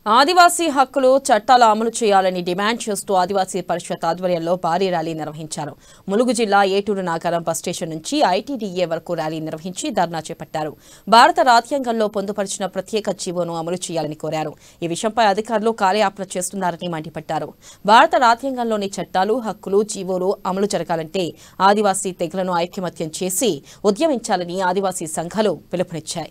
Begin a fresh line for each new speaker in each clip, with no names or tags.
ఆదివాసీ హక్కులు చట్టాలు అమలు చేయాలని డిమాండ్ చేస్తూ ఆదివాసీ పరిషత్ ఆధ్వర్యంలో భారీ ర్యాలీ నిర్వహించారు ములుగు జిల్లా ఏటూరు నాగారం బస్ స్టేషన్ నుంచి ఐటీడీఏ వరకు ర్యాలీ నిర్వహించి ధర్నా చేపట్టారు భారత రాజ్యాంగంలో పొందుపరిచిన ప్రత్యేక జీవోను అమలు చేయాలని కోరారు ఈ విషయంపై అధికారులు కార్యాపన చేస్తున్నారని మండిపడ్డారు భారత రాజ్యాంగంలోని చట్టాలు హక్కులు జీవోలు అమలు జరగాలంటే ఆదివాసీ తెగలను ఐక్యమత్యం చేసి ఉద్యమించాలని ఆదివాసీ సంఘాలు పిలుపునిచ్చాయి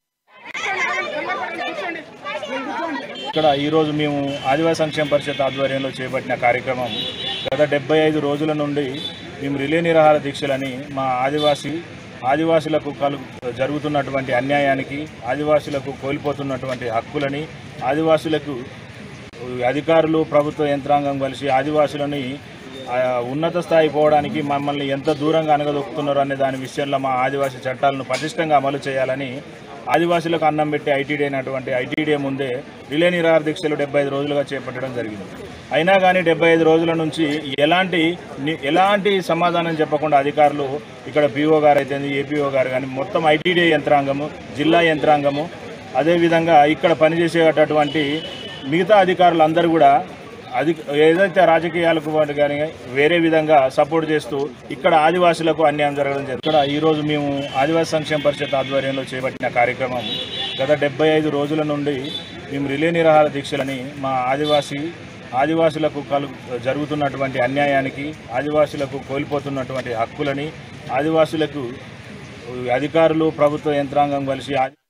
ఇక్కడ ఈరోజు మేము ఆదివాసీ సంక్షేమ పరిషత్ ఆధ్వర్యంలో చేపట్టిన కార్యక్రమం గత డెబ్బై ఐదు రోజుల నుండి మేము రిలే నిరాహార దీక్షలని మా ఆదివాసీ ఆదివాసులకు కలు జరుగుతున్నటువంటి అన్యాయానికి ఆదివాసులకు కోల్పోతున్నటువంటి హక్కులని ఆదివాసులకు అధికారులు ప్రభుత్వ యంత్రాంగం కలిసి ఆదివాసులని ఆ, ఉన్నత స్థాయి పోవడానికి మమ్మల్ని ఎంత దూరంగా అనగదొక్కుతున్నారు అనే దాని విషయంలో మా ఆదివాసీ చట్టాలను పటిష్టంగా అమలు చేయాలని ఆదివాసులకు అన్నం పెట్టి ఐటీడీ అయినటువంటి ఐటీడీ ముందే రిలే నిరాహార దీక్షలు డెబ్బై ఐదు రోజులుగా చేపట్టడం జరిగింది అయినా కానీ డెబ్బై ఐదు రోజుల నుంచి ఎలాంటి ని- ఎలాంటి సమాధానం చెప్పకుండా అధికారులు ఇక్కడ పీఓ గారు అయితే ఏపీఓ గారు కానీ మొత్తం ఐటీడీ యంత్రాంగము జిల్లా యంత్రాంగము అదేవిధంగా ఇక్కడ పనిచేసేటటువంటి మిగతా అధికారులు అందరూ కూడా అది ఏదైతే రాజకీయాలకు వాటి కానీ వేరే విధంగా సపోర్ట్ చేస్తూ ఇక్కడ ఆదివాసులకు అన్యాయం జరగడం జరుగుతుంది ఇక్కడ ఈరోజు మేము ఆదివాసీ సంక్షేమ పరిషత్ ఆధ్వర్యంలో చేపట్టిన కార్యక్రమం గత డెబ్బై ఐదు రోజుల నుండి మేము రిలే నిరాహార దీక్షలని మా ఆదివాసీ ఆదివాసులకు కలు జరుగుతున్నటువంటి అన్యాయానికి ఆదివాసులకు కోల్పోతున్నటువంటి హక్కులని ఆదివాసులకు అధికారులు ప్రభుత్వ యంత్రాంగం కలిసి